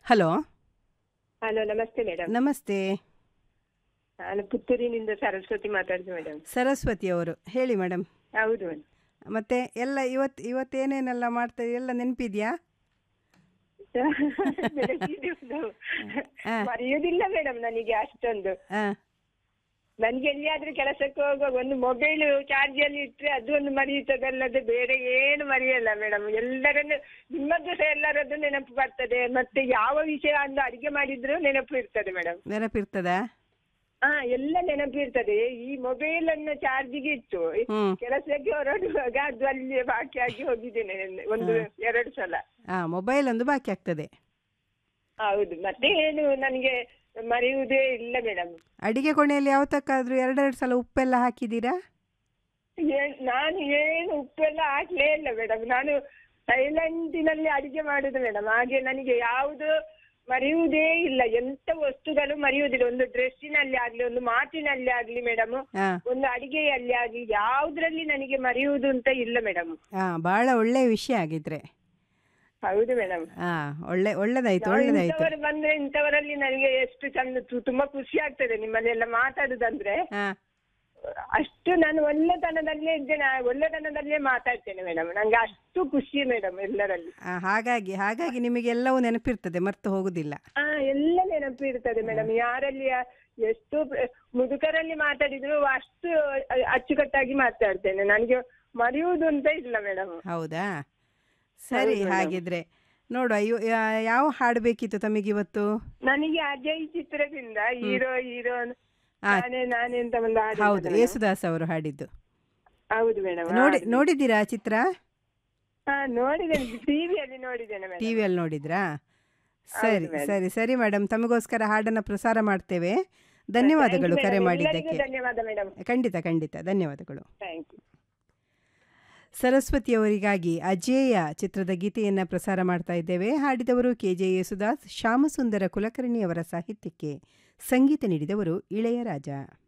Hello hello ನಮಸ್ತೆ madam ನಮಸ್ತೆ ನಾನು ಪುತ್ತೂರಿನಿಂದ ಸರಸ್ವತಿ ಮಾತಾಡ್ತೀನಿ ಮೇಡಮ್ ಸರಸ್ವತಿ ಅವರು ಹೇಳಿ ಮೇಡಮ್ ಹೌದು ಮೇಡಮ್ ಮತ್ತೆ ಎಲ್ಲ ಇವತ್ತು ಇವತ್ತೇನೇನೆಲ್ಲ ಮಾಡ್ತಾ ಎಲ್ಲ ನೆನಪಿದೆಯಾ ಬೆಳಗ್ಗೆ ಒಂದು ಹಾ. ಮರೆಯುವುದಿಲ್ಲ ಮೇಡಮ್ ನನಗೆ ಅಷ್ಟೊಂದು ಹಾಂ ನನ್ಗೆ ಎಲ್ಲಿಯಾದ್ರೂ ಕೆಲಸಕ್ಕೆ ಹೋಗುವಾಗ ಒಂದು ಮೊಬೈಲ್ ಚಾರ್ಜ್ ಅಲ್ಲಿ ಇಟ್ರೆ ಅದು ಒಂದು ಮರೆಯುತ್ತದಲ್ಲದೆ ಬೇರೆ ಏನು ಮರೆಯಲ್ಲ ಮೇಡಮ್ ಎಲ್ಲರನ್ನು ನಿಮ್ಮದ್ದು ಸಹ ಎಲ್ಲರದ್ದು ನೆನಪು ಬರ್ತದೆ ಮತ್ತೆ ಯಾವ ವಿಷಯ ಒಂದು ಅಡಿಗೆ ಮಾಡಿದ್ರು ನೆನಪು ಇರ್ತದೆ ಮೇಡಮ್ ನೆನಪಿರ್ತದಾ ಹಾ ಎಲ್ಲ ನೆನಪಿರ್ತದೆ ಈ ಮೊಬೈಲ್ ಅನ್ನು ಚಾರ್ಜಿಗೆ ಇಟ್ಟು ಹ್ಞೂ ಕೆಲಸಕ್ಕೆ ಹೊರಡುವಾಗ ಅದು ಅಲ್ಲಿ ಬಾಕಿ ಆಗಿ ಹೋಗಿದ್ದೇನೆ ಒಂದು ಎರಡು ಸಲ ಹಾಂ ಮೊಬೈಲ್ ಒಂದು ಬಾಕಿ ಆಗ್ತದೆ ಹೌದು ಮತ್ತೆ ಏನು ನನಗೆ ಮರೆಯುವುದೇ ಇಲ್ಲ ಮೇಡಮ್ ಅಡಿಗೆ ಕೊನೆಯಲ್ಲಿ ಯಾವತ್ತಕ್ಕಾದ್ರೂ ಎರಡೆರಡು ಸಲ ಉಪ್ಪೆಲ್ಲ ಹಾಕಿದ್ದೀರಾ ನಾನು ಏನು ಉಪ್ಪೆಲ್ಲ ಹಾಕ್ಲೇ ಇಲ್ಲ ಮೇಡಮ್ ನಾನು ಸೈಲೆಂಟಿನಲ್ಲಿ ಅಡಿಗೆ ಮಾಡುದು ಮೇಡಮ್ ಹಾಗೆ ನನಗೆ ಯಾವುದು ಮರೆಯುವುದೇ ಇಲ್ಲ ಎಂತ ವಸ್ತುಗಳು ಮರೆಯುವುದಿಲ್ಲ ಒಂದು ಡ್ರೆಸ್ಸಿನಲ್ಲಿ ಆಗ್ಲಿ ಒಂದು ಮಾತಿನಲ್ಲಿ ಆಗ್ಲಿ ಮೇಡಮ್ ಹಾಂ ಒಂದು ಅಡಿಗೆಯಲ್ಲಿ ಆಗ್ಲಿ ಯಾವುದ್ರಲ್ಲಿ ನನಗೆ ಮರೆಯುವುದು ಅಂತ ಇಲ್ಲ ಮೇಡಮ್ ಹಾಂ ಭಾಳ ಒಳ್ಳೆಯ ವಿಷಯ ಆಗಿದ್ರೆ ಹೌದು ಮೇಡಮ್ ಹಾಂ ಒಳ್ಳೆ ಒಳ್ಳೆದಾಯ್ತು ನಾವು ಒಳ್ಳೆದಾಯ್ತು ಇಂಥವರು ಬಂದ್ರೆ ಇಂಥವರಲ್ಲಿ ನನಗೆ ಎಷ್ಟು ಚಂದ ತು- ತುಂಬಾ ಖುಷಿ ಆಗ್ತದೆ ನಿಮ್ಮಲ್ಲೆಲ್ಲ ಮಾತಾಡುದಂದ್ರೆ ಹಾಂ ಅಷ್ಟು ನಾನು ಒಳ್ಳೆತನದಲ್ಲೇ ಇದ್ದೇನೆ ಆ ಒಳ್ಳೆತನದಲ್ಲೇ ಮಾತಾಡ್ತೇನೆ ಮೇಡಮ್ ನಂಗೆ ಅಷ್ಟು ಖುಷಿ ಮೇಡಮ್ ಎಲ್ಲರಲ್ಲಿ ಹಾಗಾಗಿ ಹಾಗಾಗಿ ನಿಮಗೆಲ್ಲವೂ ನೆನಪಿರ್ತದೆ ಮರ್ತು ಹೋಗುದಿಲ್ಲ ಹಾ ಎಲ್ಲ ನೆನಪು ಇರ್ತದೆ ಮೇಡಮ್ ಯಾರಲ್ಲಿ ಆ- ಎಷ್ಟು ಪ್ರ- ಮುದುಕರಲ್ಲಿ ಮಾತಾಡಿದ್ರು ಅಷ್ಟು ಅ- ಅಚ್ಚುಕಟ್ಟಾಗಿ ಮಾತಾಡ್ತೇನೆ ನನಗೆ ಮರೆಯುವುದು ಅಂತ ಇಲ್ಲ ಮೇಡಮ್ ಹೌದಾ ಸರಿ ಹೌದು madam. ಹಾಗಿದ್ರೆ ನೋಡುವ ಇವ- ಯಾ- ಯಾವ ಹಾಡು ಬೇಕಿತ್ತು ತಮಗಿವತ್ತು ನನಗೆ ಅಜಯ್ ಚಿತ್ರದಿಂದ ಹೀರೋ ಹೀರೋ ಆ, ನಾನೇ ನಾನೇ ಅಂತ ಒಂದು ಹಾಡು ಹೌದು ಉಂಟು madam. ಯೇಸುದಾಸ್ ಅವರು ಹಾಡಿದ್ದು ಹೌದು ಮೇಡಮ್ ನೋಡಿ ನೋಡಿದ್ದೀರಾ ಆ ಚಿತ್ರ ಹಾ ನೋಡಿದ್ದೇನೆ ಟಿವಿಯಲ್ಲಿ ನೋಡಿದ್ದೇನೆ ಮೇಡಮ್ ಟಿವಿಯಲ್ಲಿ ನೋಡಿದ್ರಾ ಸರಿ madam. ಸರಿ ಸರಿ ಮೇಡಮ್ ತಮಗೋಸ್ಕರ ಹಾಡನ್ನು ಪ್ರಸಾರ ಮಾಡ್ತೇವೆ ಧನ್ಯವಾದಗಳು ಕರೆ ಮಾಡಿದ್ದಕ್ಕೆ ಧನ್ಯವಾದ ಮೇಡಮ್ ಖಂಡಿತ ಖಂಡಿತ ಧನ್ಯವಾದಗಳು ಥ್ಯಾಂಕ್ ಯು ಸರಸ್ವತಿಯವರಿಗಾಗಿ ಅಜೇಯ ಚಿತ್ರದ ಗೀತೆಯನ್ನು ಪ್ರಸಾರ ಮಾಡ್ತಾ ಇದ್ದೇವೆ ಹಾಡಿದವರು ಕೆ ಜೆ ಯೇಸುದಾಸ್ ಶ್ಯಾಮಸುಂದರ ಕುಲಕರ್ಣಿಯವರ ಸಾಹಿತ್ಯಕ್ಕೆ ಸಂಗೀತ ನೀಡಿದವರು ಇಳೆಯರಾಜ